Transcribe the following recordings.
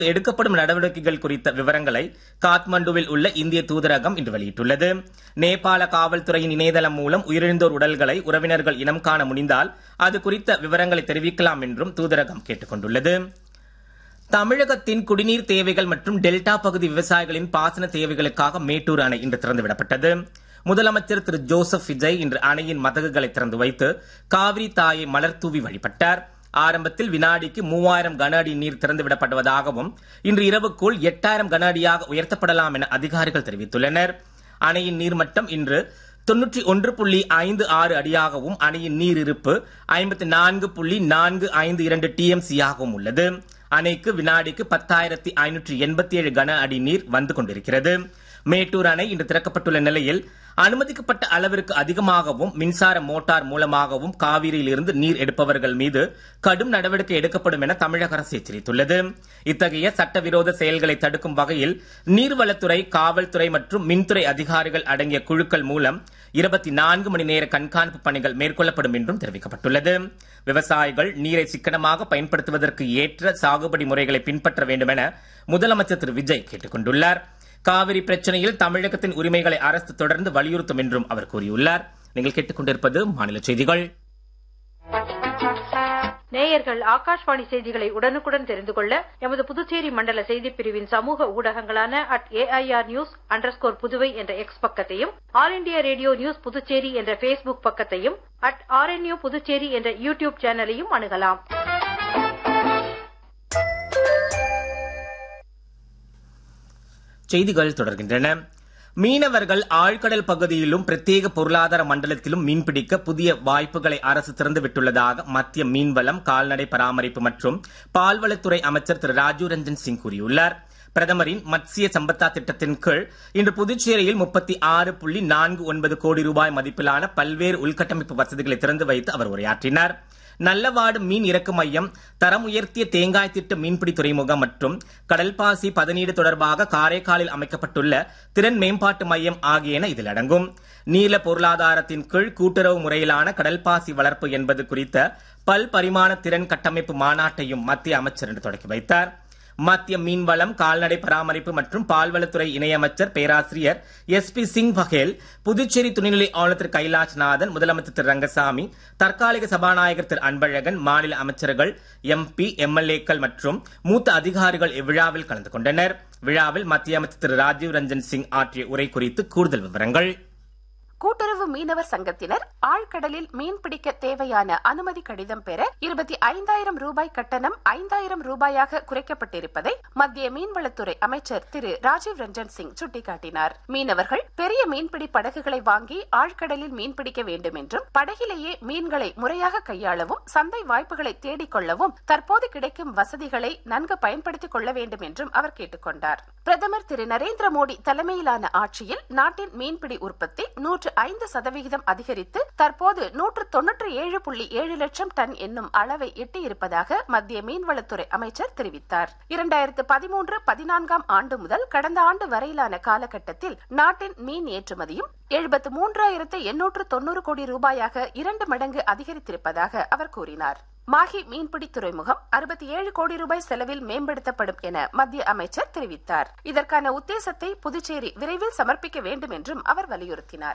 எடுக்கப்படும் நடவடிக்கைகள் குறித்த விவரங்களை காத்மண்டுவில் உள்ள இந்திய தூதரகம் இன்று வெளியிட்டுள்ளது நேபாள காவல்துறையின் இணையதளம் மூலம் உயிரிழந்தோர் உடல்களை உறவினர்கள் இனம் காண முடிந்தால் அது குறித்த விவரங்களை தெரிவிக்கலாம் என்றும் தூதரகம் கேட்டுக் கொண்டுள்ளது தமிழகத்தின் குடிநீர் தேவைகள் மற்றும் டெல்டா பகுதி விவசாயிகளின் பாசன தேவைகளுக்காக மேட்டூர் அணை இன்று திறந்துவிடப்பட்டது முதலமைச்சர் திரு ஜோசப் விஜய் இன்று அணையின் மதகுகளை திறந்து வைத்து காவிரி தாயை மலர் தூவி வழிபட்டார் ஆரம்பத்தில் வினாடிக்கு மூவாயிரம் கன அடி நீர் திறந்துவிடப்படுவதாகவும் இன்று இரவுக்குள் எட்டாயிரம் கன அடியாக உயர்த்தப்படலாம் என அதிகாரிகள் தெரிவித்துள்ளனர் அணையின் நீர்மட்டம் இன்று தொன்னூற்றி ஒன்று புள்ளி ஐந்து ஆறு அடியாகவும் அணையின் நீர் இருப்பு ஐம்பத்தி நான்கு புள்ளி நான்கு ஐந்து இரண்டு டிஎம்சியாகவும் உள்ளது அணைக்கு வினாடிக்கு பத்தாயிரத்தி ஐநூற்றி எண்பத்தி ஏழு கன அடி நீர் வந்து கொண்டிருக்கிறது மேட்டூர் அணை இன்று திறக்கப்பட்டுள்ள நிலையில் அனுமதிக்கப்பட்ட அளவிற்கு அதிகமாகவும் மின்சார மோட்டார் மூலமாகவும் காவிரியில் இருந்து நீர் எடுப்பவர்கள் மீது கடும் நடவடிக்கை எடுக்கப்படும் என தமிழக அரசு எச்சரித்துள்ளது இத்தகைய சட்டவிரோத செயல்களை தடுக்கும் வகையில் நீர்வளத்துறை காவல்துறை மற்றும் மின்துறை அதிகாரிகள் அடங்கிய குழுக்கள் மூலம் இருபத்தி நான்கு மணி நேர கண்காணிப்பு பணிகள் மேற்கொள்ளப்படும் என்றும் தெரிவிக்கப்பட்டுள்ளது விவசாயிகள் நீரை சிக்கனமாக பயன்படுத்துவதற்கு ஏற்ற சாகுபடி முறைகளை பின்பற்ற வேண்டும் என முதலமைச்சர் திரு விஜய் கேட்டுக் கொண்டுள்ளார் காவிரி பிரச்சனையில் தமிழகத்தின் உரிமைகளை அரசு தொடர்ந்து வலியுறுத்தும் என்றும் அவர் கூறியுள்ளார் நீங்கள் கேட்டுக்கொண்டிருப்பது மாநில செய்திகள் நேயர்கள் ஆகாஷ்வாணி செய்திகளை உடனுக்குடன் தெரிந்து கொள்ள எமது புதுச்சேரி மண்டல செய்திப் பிரிவின் சமூக ஊடகங்களான at AIR news underscore Puduvai என்ற எக்ஸ் பக்கத்தையும் All India Radio news Puducherry என்ற ஃபேஸ்புக் பக்கத்தையும் அட் ஆர்என்யூ புதுச்சேரி என்ற யூடியூப் சேனலையும் அணுகலாம் செய்திகள் தொடர்கின்றன மீனவர்கள் ஆழ்கடல் பகுதியிலும் பிரத்யேக பொருளாதார மண்டலத்திலும் மீன்பிடிக்க புதிய வாய்ப்புகளை அரசு திறந்துவிட்டுள்ளதாக மத்திய மீன்வளம் கால்நடை பராமரிப்பு மற்றும் பால்வளத்துறை அமைச்சர் திரு ராஜீவ் ரஞ்சன் சிங் கூறியுள்ளார் பிரதமரின் மத்சிய சம்பத்தா திட்டத்தின் கீழ் இன்று புதுச்சேரியில் முப்பத்தி ஆறு புள்ளி நான்கு ஒன்பது கோடி ரூபாய் மதிப்பிலான பல்வேறு உள்கட்டமைப்பு வசதிகளை திறந்து வைத்து அவர் உரையாற்றினார் நல்லவாடு மீன் இறக்கு மையம் தரம் உயர்த்திய தேங்காய் திட்ட மீன்பிடி துறைமுகம் மற்றும் கடல்பாசி பதனீடு தொடர்பாக காரைக்காலில் அமைக்கப்பட்டுள்ள திறன் மேம்பாட்டு மையம் ஆகியன இதில் அடங்கும் நீல பொருளாதாரத்தின் கீழ் கூட்டுறவு முறையிலான கடல்பாசி வளர்ப்பு என்பது குறித்த பல் பரிமாண திறன் கட்டமைப்பு மாநாட்டையும் மத்திய அமைச்சர் இன்று தொடக்கி வைத்தார் மத்திய மீன்வளம் கால்நடை பராமரிப்பு மற்றும் பால்வளத்துறை இணையமைச்சர் பேராசிரியர் எஸ் பி சிங் பகேல் புதுச்சேரி துணைநிலை ஆளுநர் திரு கைலாஷ்நாதன் முதலமைச்சர் திரு ரங்கசாமி தற்காலிக சபாநாயகர் திரு அன்பழகன் மாநில அமைச்சர்கள் எம்பி எம்எல்ஏக்கள் மற்றும் மூத்த அதிகாரிகள் இவ்விழாவில் கலந்து கொண்டனர் விழாவில் மத்திய அமைச்சர் திரு ராஜீவ் ரஞ்சன் சிங் ஆற்றிய உரை குறித்து கூடுதல் விவரங்கள் கூட்டுறவு மீனவர் சங்கத்தினர் ஆழ்கடலில் மீன்பிடிக்க தேவையான அனுமதி கடிதம் பெற இருபத்தி ஐந்தாயிரம் ரூபாய் கட்டணம் ஐந்தாயிரம் ரூபாயாக குறைக்கப்பட்டிருப்பதை மத்திய மீன்வளத்துறை அமைச்சர் திரு ராஜீவ் ரஞ்சன் சிங் சுட்டிக்காட்டினார் மீனவர்கள் பெரிய மீன்பிடி படகுகளை வாங்கி ஆழ்கடலில் மீன்பிடிக்க வேண்டும் என்றும் படகிலேயே மீன்களை முறையாக கையாளவும் சந்தை வாய்ப்புகளை தேடிக்கொள்ளவும் தற்போது கிடைக்கும் வசதிகளை நன்கு பயன்படுத்திக் கொள்ள வேண்டும் என்றும் அவர் கேட்டுக்கொண்டார் பிரதமர் திரு நரேந்திர மோடி தலைமையிலான ஆட்சியில் நாட்டின் மீன்பிடி உற்பத்தி நூற்று ஐந்து சதவிகிதம் அதிகரித்து தற்போது நூற்று தொன்னூற்றி ஏழு புள்ளி ஏழு லட்சம் டன் என்னும் அளவை எட்டியிருப்பதாக மத்திய மீன்வளத்துறை அமைச்சர் தெரிவித்தார் இரண்டாயிரத்து பதிமூன்று பதினான்காம் ஆண்டு முதல் கடந்த ஆண்டு வரையிலான காலகட்டத்தில் நாட்டின் மீன் ஏற்றுமதியும் எழுபத்து மூன்றாயிரத்து எண்ணூற்று தொன்னூறு கோடி ரூபாயாக இரண்டு மடங்கு அதிகரித்திருப்பதாக அவர் கூறினார் மாஹி மீன்பிடி துறைமுகம் அறுபத்தி ஏழு கோடி ரூபாய் செலவில் மேம்படுத்தப்படும் என மத்திய அமைச்சர் தெரிவித்தார் இதற்கான உத்தேசத்தை புதுச்சேரி விரைவில் சமர்ப்பிக்க வேண்டும் என்றும் அவர் வலியுறுத்தினார்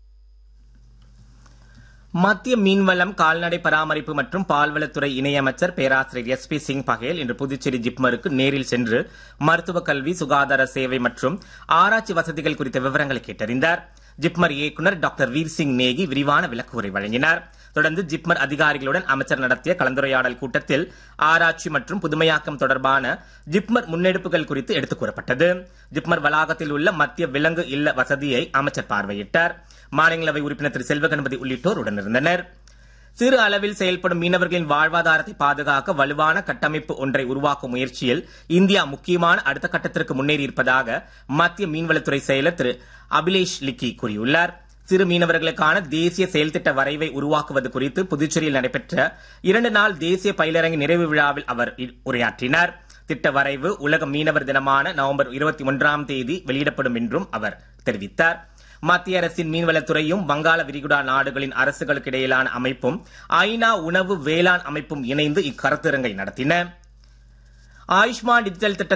மத்திய மீன்வளம் கால்நடை பராமரிப்பு மற்றும் பால்வளத்துறை இணையமைச்சர் பேராசிரியர் எஸ் பி சிங் பகேல் இன்று புதுச்சேரி ஜிப்மருக்கு நேரில் சென்று மருத்துவ கல்வி சுகாதார சேவை மற்றும் ஆராய்ச்சி வசதிகள் குறித்த விவரங்களை கேட்டறிந்தார் ஜிப்மர் இயக்குநர் டாக்டர் வீர் சிங் நேகி விரிவான விளக்குரை வழங்கினார் தொடர்ந்து ஜிப்மர் அதிகாரிகளுடன் அமைச்சர் நடத்திய கலந்துரையாடல் கூட்டத்தில் ஆராய்ச்சி மற்றும் புதுமையாக்கம் தொடர்பான ஜிப்மர் முன்னெடுப்புகள் குறித்து எடுத்துக் கூறப்பட்டது ஜிப்மர் வளாகத்தில் உள்ள மத்திய விலங்கு இல்ல வசதியை அமைச்சர் பார்வையிட்டார் மாநிலங்களவை உறுப்பினர் திரு செல்வகணபதி உள்ளிட்டோர் உடனிருந்தனர் சிறு அளவில் செயல்படும் மீனவர்களின் வாழ்வாதாரத்தை பாதுகாக்க வலுவான கட்டமைப்பு ஒன்றை உருவாக்கும் முயற்சியில் இந்தியா முக்கியமான அடுத்த கட்டத்திற்கு முன்னேறியிருப்பதாக மத்திய மீன்வளத்துறை செயலர் திரு அபிலேஷ் லிக்கி கூறியுள்ளார் சிறு மீனவர்களுக்கான தேசிய செயல்திட்ட வரைவை உருவாக்குவது குறித்து புதுச்சேரியில் நடைபெற்ற இரண்டு நாள் தேசிய பயிலரங்கின் நிறைவு விழாவில் அவர் உரையாற்றினார் திட்ட வரைவு உலக மீனவர் தினமான நவம்பர் இருபத்தி ஒன்றாம் தேதி வெளியிடப்படும் என்றும் அவர் தெரிவித்தார் மத்திய அரசின் மீன்வளத்துறையும் வங்காள விரிகுடா நாடுகளின் அரசுகளுக்கு இடையிலான அமைப்பும் ஐநா உணவு வேளாண் அமைப்பும் இணைந்து இக்கருத்தரங்கை நடத்தின ஆயுஷ்மான் டிஜிட்டல் திட்ட